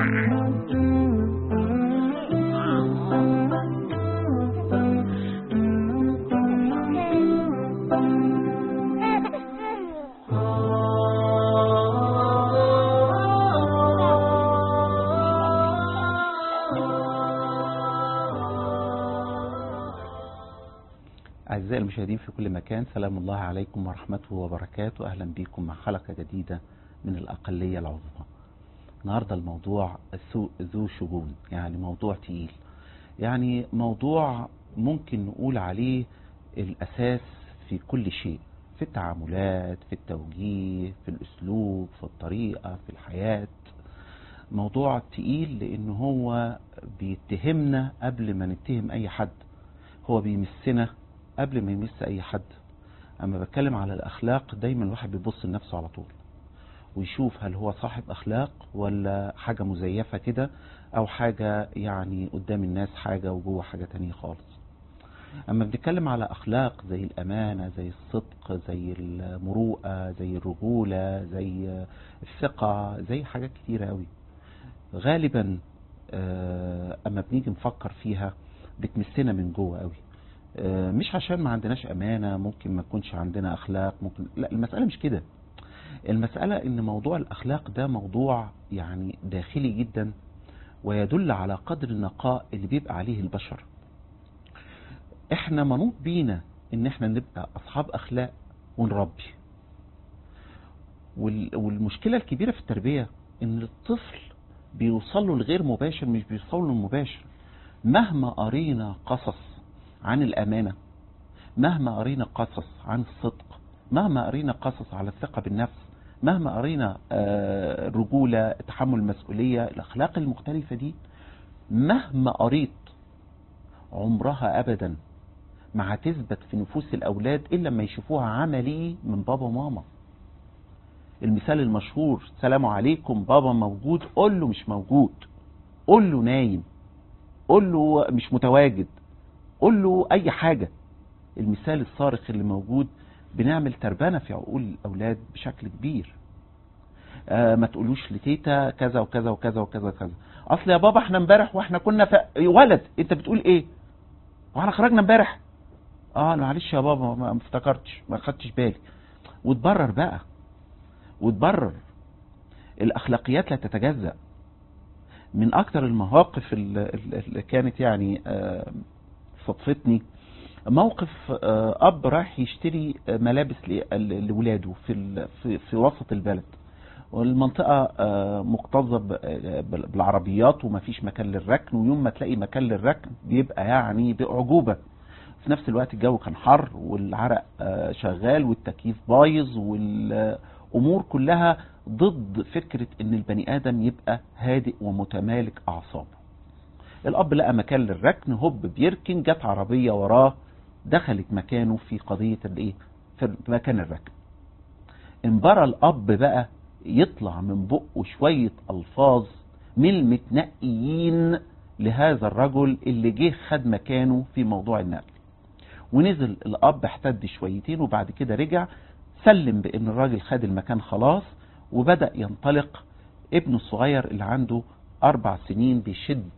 أعزائي المشاهدين في كل مكان سلام الله عليكم ورحمته وبركاته أهلا بكم مع حلقة جديدة من الأقلية العظمى النهاردة الموضوع السوء ذو شجون يعني موضوع تقيل يعني موضوع ممكن نقول عليه الأساس في كل شيء في التعاملات في التوجيه في الأسلوب في الطريقة في الحياة موضوع تقيل لأنه هو بيتهمنا قبل ما نتهم أي حد هو بيمسنا قبل ما يمس اي حد اما بتكلم على الاخلاق دايما الواحد بيبص لنفسه على طول ويشوف هل هو صاحب اخلاق ولا حاجة مزيفة كده او حاجة يعني قدام الناس حاجة وجوه حاجة تانية خالص اما بنتكلم على اخلاق زي الامانة زي الصدق زي المروءة زي الرجولة زي الثقة زي حاجات كتيرة قوي غالبا اما بنيجي نفكر فيها بتمسنا من جوه قوي مش عشان ما عندناش امانة ممكن ما يكونش عندنا اخلاق ممكن لا المسألة مش كده المسألة ان موضوع الاخلاق ده موضوع يعني داخلي جدا ويدل على قدر النقاء اللي بيبقى عليه البشر احنا منوط بينا ان احنا نبقى اصحاب اخلاق ونربي والمشكلة الكبيرة في التربية ان الطفل بيوصل له الغير مباشر مش بيوصل له المباشر مهما قرينا قصص عن الأمانة مهما قرينا قصص عن الصدق مهما قرينا قصص على الثقة بالنفس مهما قرينا رجولة تحمل المسؤولية الأخلاق المختلفة دي مهما قريت عمرها أبدا ما هتثبت في نفوس الأولاد إلا لما يشوفوها عملي من بابا وماما المثال المشهور سلام عليكم بابا موجود قول له مش موجود قول له نايم قول له مش متواجد قول له اي حاجة المثال الصارخ اللي موجود بنعمل تربانة في عقول الاولاد بشكل كبير آه ما تقولوش لتيتا كذا وكذا وكذا وكذا وكذا اصل يا بابا احنا امبارح واحنا كنا ف... ولد انت بتقول ايه واحنا خرجنا امبارح اه معلش يا بابا ما افتكرتش ما خدتش بالي وتبرر بقى وتبرر الاخلاقيات لا تتجزأ من اكتر المواقف اللي كانت يعني آه صدفتني موقف اب رايح يشتري ملابس لولاده في في في وسط البلد والمنطقه مكتظه بالعربيات ومفيش مكان للركن ويوم ما تلاقي مكان للركن بيبقى يعني باعجوبه في نفس الوقت الجو كان حر والعرق شغال والتكييف بايظ والامور كلها ضد فكره ان البني ادم يبقى هادئ ومتمالك اعصابه الاب لقى مكان للركن هوب بيركن جت عربية وراه دخلت مكانه في قضية الايه في مكان الركن انبرى الاب بقى يطلع من بقه شوية الفاظ من المتنقيين لهذا الرجل اللي جه خد مكانه في موضوع النقل ونزل الاب احتد شويتين وبعد كده رجع سلم بان الراجل خد المكان خلاص وبدأ ينطلق ابنه الصغير اللي عنده اربع سنين بيشد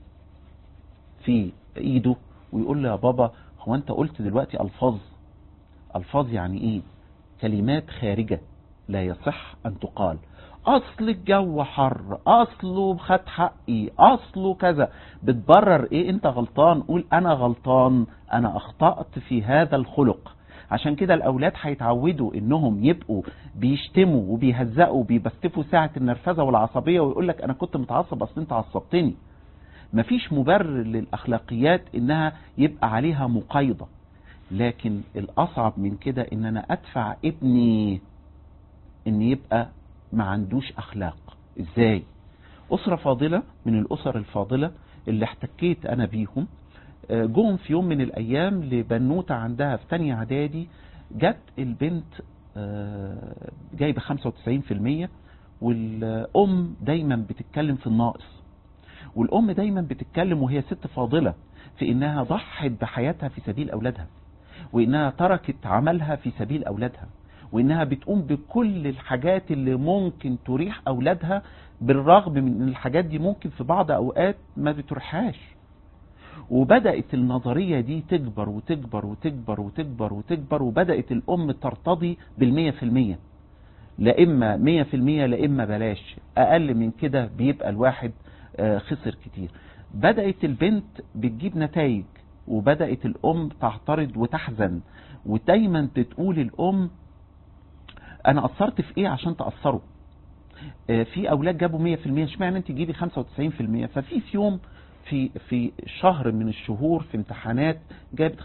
في ايده ويقول له يا بابا هو انت قلت دلوقتي الفاظ الفاظ يعني ايه كلمات خارجة لا يصح ان تقال اصل الجو حر اصله خد حقي اصله كذا بتبرر ايه انت غلطان قول انا غلطان انا اخطأت في هذا الخلق عشان كده الاولاد هيتعودوا انهم يبقوا بيشتموا وبيهزقوا وبيبستفوا ساعة النرفزة والعصبية ويقول لك انا كنت متعصب اصل انت عصبتني مفيش مبرر للأخلاقيات إنها يبقى عليها مقايضة لكن الأصعب من كده إن أنا أدفع ابني إن يبقى ما عندوش أخلاق إزاي أسرة فاضلة من الأسر الفاضلة اللي احتكيت أنا بيهم جم في يوم من الأيام لبنوتة عندها في تانية إعدادي جت البنت جايبة 95% والأم دايما بتتكلم في الناقص والأم دايما بتتكلم وهي ست فاضلة في إنها ضحت بحياتها في سبيل أولادها وإنها تركت عملها في سبيل أولادها وانها بتقوم بكل الحاجات اللي ممكن تريح اولادها بالرغم من ان الحاجات دي ممكن في بعض اوقات ما بتريحهاش وبدأت النظرية دي تكبر وتكبر وتكبر وتكبر وتكبر وبدأت الأم ترتضي بالمية في المية لا إما مية في المية لا إما بلاش أقل من كده بيبقى الواحد آه، خسر كتير بدأت البنت بتجيب نتائج وبدأت الأم تعترض وتحزن ودايما بتقول الأم أنا قصرت في إيه عشان تأثروا آه، في أولاد جابوا 100% اشمعنى أنت تجيبي 95% ففي في يوم في في شهر من الشهور في امتحانات جابت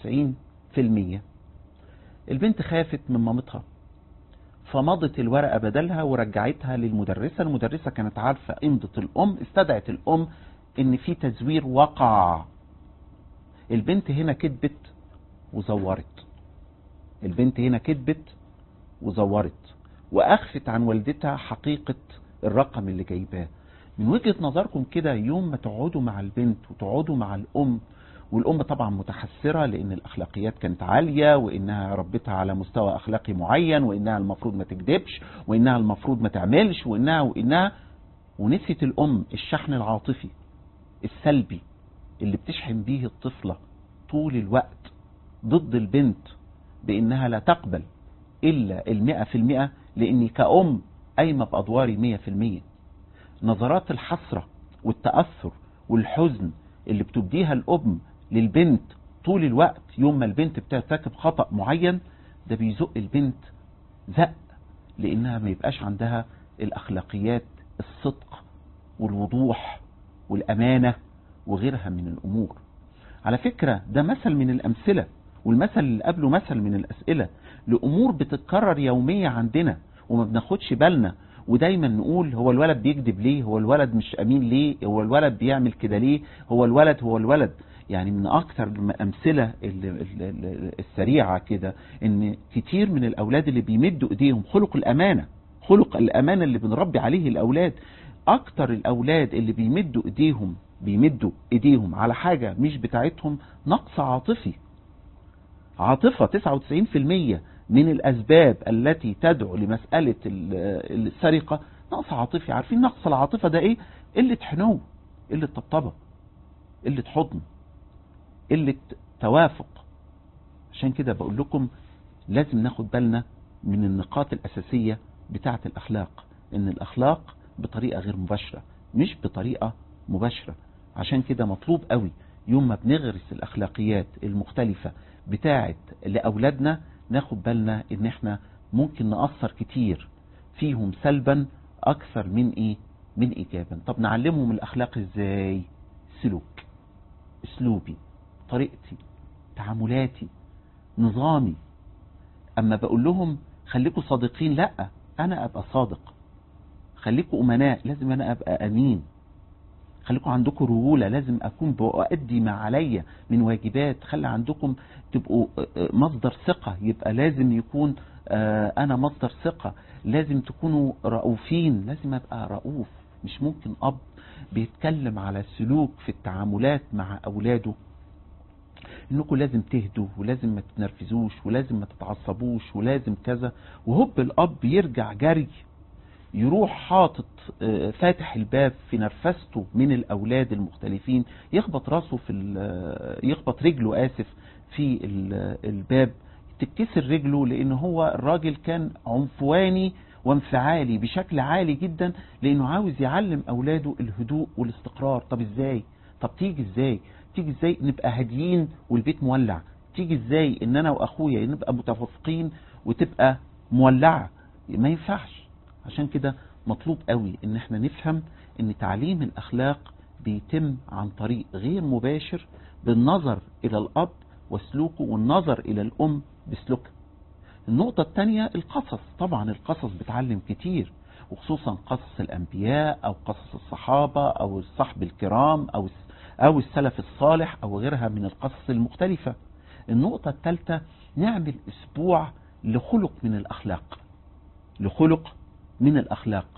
95% البنت خافت من مامتها فمضت الورقة بدلها ورجعتها للمدرسة المدرسة كانت عارفة امضة الأم استدعت الأم ان في تزوير وقع البنت هنا كذبت وزورت البنت هنا كذبت وزورت واخفت عن والدتها حقيقة الرقم اللي جايباه من وجهة نظركم كده يوم ما تقعدوا مع البنت وتقعدوا مع الام والام طبعا متحسرة لان الاخلاقيات كانت عالية وانها ربتها على مستوى اخلاقي معين وانها المفروض ما تكذبش وانها المفروض ما تعملش وانها وانها ونسيت الام الشحن العاطفي السلبي اللي بتشحن بيه الطفلة طول الوقت ضد البنت بانها لا تقبل الا المئة في المئة لاني كأم قايمة بادواري مية في المية نظرات الحسرة والتأثر والحزن اللي بتبديها الأم للبنت طول الوقت يوم ما البنت بترتكب خطأ معين ده بيزق البنت زق لأنها ما يبقاش عندها الأخلاقيات الصدق والوضوح والأمانة وغيرها من الأمور على فكرة ده مثل من الأمثلة والمثل اللي قبله مثل من الأسئلة لأمور بتتكرر يومية عندنا وما بناخدش بالنا ودايما نقول هو الولد بيكذب ليه هو الولد مش امين ليه هو الولد بيعمل كده ليه هو الولد هو الولد يعني من اكثر الامثله السريعه كده ان كتير من الاولاد اللي بيمدوا ايديهم خلق الامانه خلق الامانه اللي بنربي عليه الاولاد اكتر الاولاد اللي بيمدوا ايديهم بيمدوا ايديهم على حاجه مش بتاعتهم نقص عاطفي عاطفه 99% من الأسباب التي تدعو لمسألة السرقة نقص عاطفي عارفين نقص العاطفة ده إيه قلة حنو قلة طبطبة قلة حضن قلة توافق عشان كده بقول لكم لازم ناخد بالنا من النقاط الأساسية بتاعة الأخلاق إن الأخلاق بطريقة غير مباشرة مش بطريقة مباشرة عشان كده مطلوب قوي يوم ما بنغرس الأخلاقيات المختلفة بتاعة لأولادنا ناخد بالنا ان احنا ممكن نأثر كتير فيهم سلبا اكثر من ايه من ايجابا طب نعلمهم الاخلاق ازاي سلوك اسلوبي طريقتي تعاملاتي نظامي اما بقول لهم خليكوا صادقين لا انا ابقى صادق خليكوا امناء لازم انا ابقى امين خليكم عندكم رجولة لازم أكون بأدي ما عليا من واجبات خلي عندكم تبقوا مصدر ثقة يبقى لازم يكون أنا مصدر ثقة لازم تكونوا رؤوفين لازم أبقى رؤوف مش ممكن أب بيتكلم على سلوك في التعاملات مع أولاده انكم لازم تهدوا ولازم ما تتنرفزوش ولازم ما تتعصبوش ولازم كذا وهوب الاب يرجع جري يروح حاطط فاتح الباب في نرفسته من الاولاد المختلفين يخبط راسه في يخبط رجله اسف في الباب تتكسر رجله لان هو الراجل كان عنفواني وانفعالي بشكل عالي جدا لانه عاوز يعلم اولاده الهدوء والاستقرار طب ازاي طب تيجي ازاي تيجي ازاي نبقى هاديين والبيت مولع تيجي ازاي ان انا واخويا نبقى متفقين وتبقى مولعه ما ينفعش عشان كده مطلوب قوي ان احنا نفهم ان تعليم الاخلاق بيتم عن طريق غير مباشر بالنظر الى الاب وسلوكه والنظر الى الام بسلوكها النقطة التانية القصص طبعا القصص بتعلم كتير وخصوصا قصص الانبياء او قصص الصحابة او الصحب الكرام او او السلف الصالح او غيرها من القصص المختلفة النقطة الثالثة نعمل اسبوع لخلق من الاخلاق لخلق من الأخلاق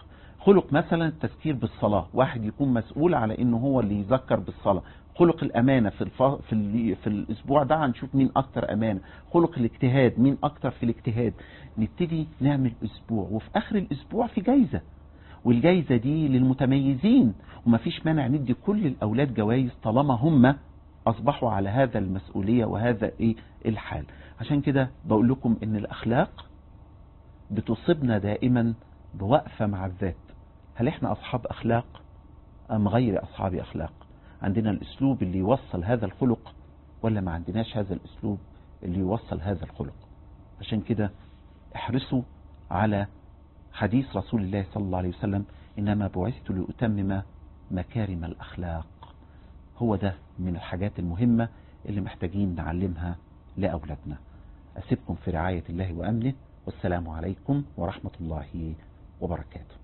خلق مثلا التذكير بالصلاة واحد يكون مسؤول على انه هو اللي يذكر بالصلاة خلق الامانة في الف... في, ال... في الاسبوع ده هنشوف مين اكتر امانة خلق الاجتهاد مين اكتر في الاجتهاد نبتدي نعمل اسبوع وفي اخر الاسبوع في جايزة والجايزة دي للمتميزين ومفيش مانع ندي كل الاولاد جوائز طالما هم اصبحوا على هذا المسؤولية وهذا ايه الحال عشان كده بقول لكم ان الاخلاق بتصيبنا دائما بوقفة مع الذات هل احنا اصحاب اخلاق ام غير اصحاب اخلاق عندنا الاسلوب اللي يوصل هذا الخلق ولا ما عندناش هذا الاسلوب اللي يوصل هذا الخلق عشان كده احرصوا على حديث رسول الله صلى الله عليه وسلم انما بعثت لاتمم مكارم الاخلاق هو ده من الحاجات المهمة اللي محتاجين نعلمها لأولادنا أسيبكم في رعاية الله وأمنه والسلام عليكم ورحمة الله وبركاته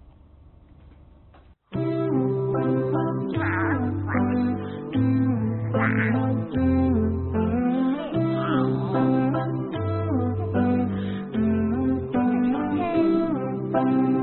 Thank you.